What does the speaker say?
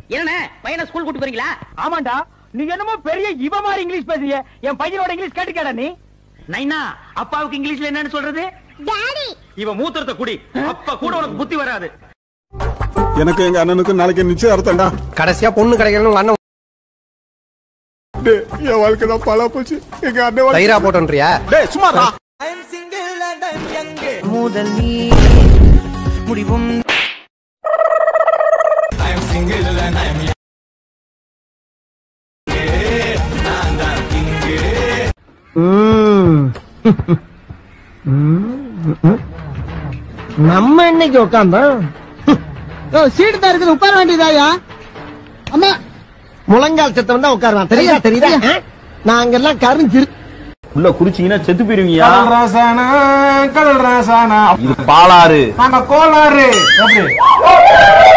என்ன பையனை ஸ்கூல் கூட்டு போறீங்களா ஆமாண்டா நீ என்னமோ பெரிய இவ மாதிரி இங்கிலீஷ் பேசுறிய என் பையனோட இங்கிலீஷ் கேட்டுக்கடா நீ நைனா அப்பாவுக்கு இங்கிலீஷ்ல என்னன்னு சொல்றது டாடி இவ மூத்திரத்தை குடி அப்ப கூட உனக்கு புத்தி வராது எனக்கு எங்க அண்ணனுக்கு நாளைக்கு நிச்சயதார்த்தம்டா கடைசியா பொண்ணு கிடைக்கணும் உங்க அண்ணன் டேய், என் வாழ்க்கை தான் பாழா போச்சு எங்க அண்ணன் வாழ்க்கை- தயிரா போட்டோன்றியா டேய் சும்மாடா முதல் நீ முடிவும் நம்ம இன்னைக்கு உட்காந்தோம் சீட்டு தான் இருக்குது உட்கார வேண்டியதாயா அம்மா முழங்கால் சத்தம் தான் உட்காருவான் தெரியுதா தெரியுதா நாங்கெல்லாம் கருஞ்சிரு உள்ள குடிச்சீங்கன்னா செத்து போயிருவீங்க கடல் ராசானா கடல் ராசானா இது பாலாறு நாங்க கோளாறு எப்படி